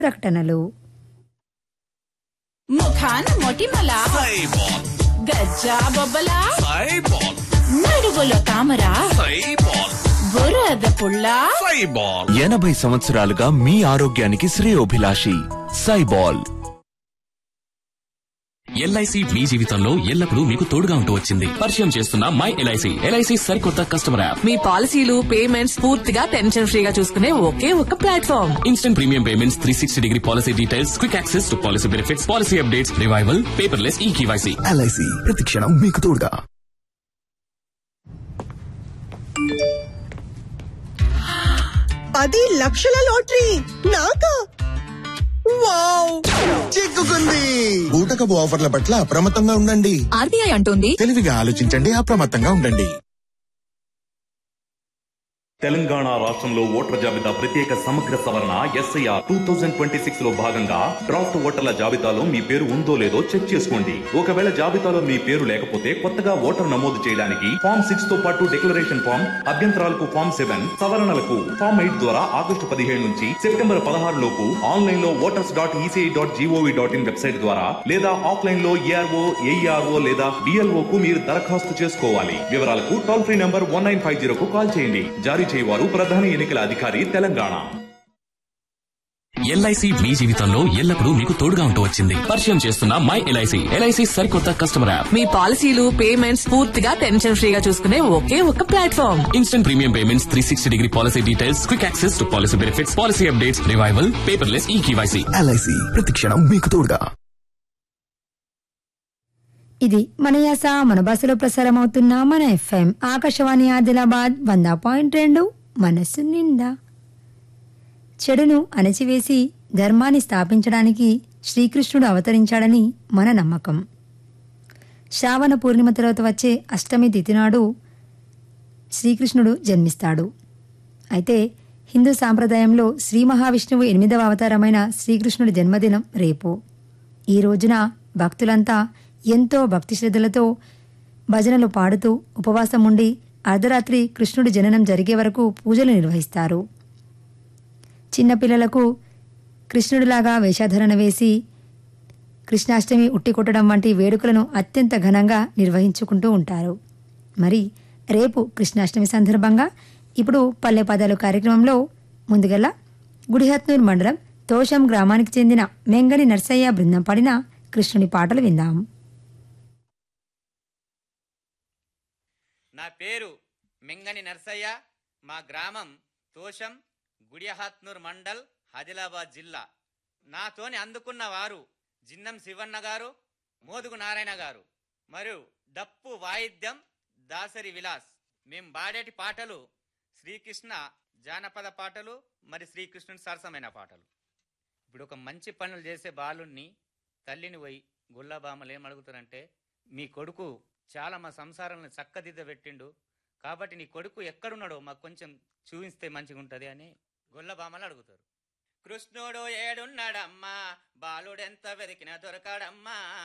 ప్రకటనలు ముఖాన మొటిమల సైబాల్ గజ్జా బొబ్బల సైబాల్ నడుగులో తామర సైబాల్ బురద పుల్ల సైబాల్ ఎనభై సంవత్సరాలుగా మీ ఆరోగ్యానికి శ్రేయోభిలాషి సైబాల్ ఎల్ఐసి మీ జీవితంలో ఎల్లప్పుడూ మీకు తోడుగా ఉంటూ వచ్చింది పరిచయం చేస్తున్న మై ఎల్ఐసి ఎల్ఐసి సరికొత్త కస్టమర్ యాప్ మీ పాలసీలు పేమెంట్స్ పూర్తిగా టెన్షన్ ఫ్రీగా చూసుకునే ఒకే ఒక platform instant premium payments three sixty degree policy details quick access to policy benefits policy updates revival paperless e KYC LIC ప్రతిక్షణం మీకు తోడుగా పది లక్షల లాటరీ నాకా వావ్ చిక్కుకుంది బూటకపు ఆఫర్ల పట్ల అప్రమత్తంగా ఉండండి ఆర్బీఐ అంటోంది తెలివిగా ఆలోచించండి అప్రమత్తంగా ఉండండి తెలంగాణ రాష్ట్రంలో ఓటర్ల జాబితా ప్రత్యేక సమగ్ర సవరణ SIR two thousand twenty six లో భాగంగా డ్రాఫ్ట్ ఓటర్ల జాబితాలో మీ పేరు ఉందో లేదో చెక్ చేసుకోండి ఒకవేళ జాబితాలో మీ పేరు లేకపోతే కొత్తగా ఓటర్ నమోదు చేయడానికి ఫామ్ సిక్స్ తో పాటు డిక్లరేషన్ ఫామ్ అభ్యంతరాలకు ఫామ్ సెవెన్ సవరణలకు ఫామ్ ఎయిట్ ద్వారా ఆగస్టు పదిహేడు నుంచి సెప్టెంబర్ పదహారు లోపు ఆన్లైన్ లో voters dot ECI dot gov dot in website ద్వారా లేదా ఆఫ్లైన్ లో ఏఆర్ఓ ఏఈఆర్ఓ లేదా డిఎల్ఓ కు మీరు దరఖాస్తు చేసుకోవాలి వివరాలకు toll free number one nine five zero కు కాల్ చేయండి జారీ చేయవారు ప్రధాన ఎన్నికల అధికారి తెలంగాణ ఎల్ఐసి మీ జీవితంలో ఎల్లప్పుడూ మీకు తోడుగా ఉంటూ వచ్చింది పరిచయం చేస్తున్న మై ఎల్ఐసి ఎల్ఐసి సరికొత్త కస్టమర్ యాప్ మీ పాలసీలు పేమెంట్స్ పూర్తిగా టెన్షన్ ఫ్రీగా చూసుకునే ఒకే ఒక platform instant premium payments three sixty degree policy details quick access to policy benefits policy updates revival paperless e KYC LIC ప్రతిక్షణం మీకు తోడుగా ఇది మన యాస మన భాషలో ప్రసారం అవుతున్న మన ఎఫ్ఎం ఆకాశవాణి ఆదిలాబాద్ వంద పాయింట్ రెండు మనస్సు నిండా చెడును అణచివేసి ధర్మాన్ని స్థాపించడానికి శ్రీకృష్ణుడు అవతరించాడని మన నమ్మకం శ్రావణ పూర్ణిమ తర్వాత వచ్చే అష్టమి తిథి నాడు శ్రీకృష్ణుడు జన్మిస్తాడు అయితే హిందూ సాంప్రదాయంలో శ్రీ మహావిష్ణువు ఎనిమిదవ అవతారమైన శ్రీకృష్ణుడి జన్మదినం రేపు ఈ రోజున భక్తులంతా ఎంతో భక్తి శ్రద్ధలతో భజనలు పాడుతూ ఉపవాసం ఉండి అర్ధరాత్రి కృష్ణుడి జననం జరిగే వరకు పూజలు నిర్వహిస్తారు చిన్నపిల్లలకు కృష్ణుడిలాగా వేషాధరణ వేసి కృష్ణాష్టమి ఉట్టి కొట్టడం వంటి వేడుకలను అత్యంత ఘనంగా నిర్వహించుకుంటూ ఉంటారు మరి రేపు కృష్ణాష్టమి సందర్భంగా ఇప్పుడు పల్లె పదాలు కార్యక్రమంలో ముందుగల గుడిహత్నూర్ మండలం తోషం గ్రామానికి చెందిన మెంగని నర్సయ్య బృందం పాడిన కృష్ణుని పాటలు విందాం నా పేరు మెంగని నర్సయ్య మా గ్రామం తోషం గుడియహాత్నూర్ మండల్ ఆదిలాబాద్ జిల్లా నాతోని అందుకున్న వారు జిన్నం శివన్న గారు మోదుగు నారాయణ గారు మరియు డప్పు వాయిద్యం దాసరి విలాస్ మేం పాడేటి పాటలు శ్రీకృష్ణ జానపద పాటలు మరి శ్రీకృష్ణుని సరసమైన పాటలు ఇప్పుడు ఒక మంచి పనులు చేసే బాలుణ్ణి తల్లిని పోయి గుల్లాబామలు ఏమడుగుతారంటే మీ కొడుకు చాలా మా సంసారాలను చక్కదిద్ద పెట్టిండు కాబట్టి నీ కొడుకు ఎక్కడున్నాడో మాకు కొంచెం చూపిస్తే మంచిగా ఉంటది అని గొల్లబామలు అడుగుతారు కృష్ణుడు ఏడున్నాడమ్మా బాలుడెంత వెతికినా దొరకాడమ్మా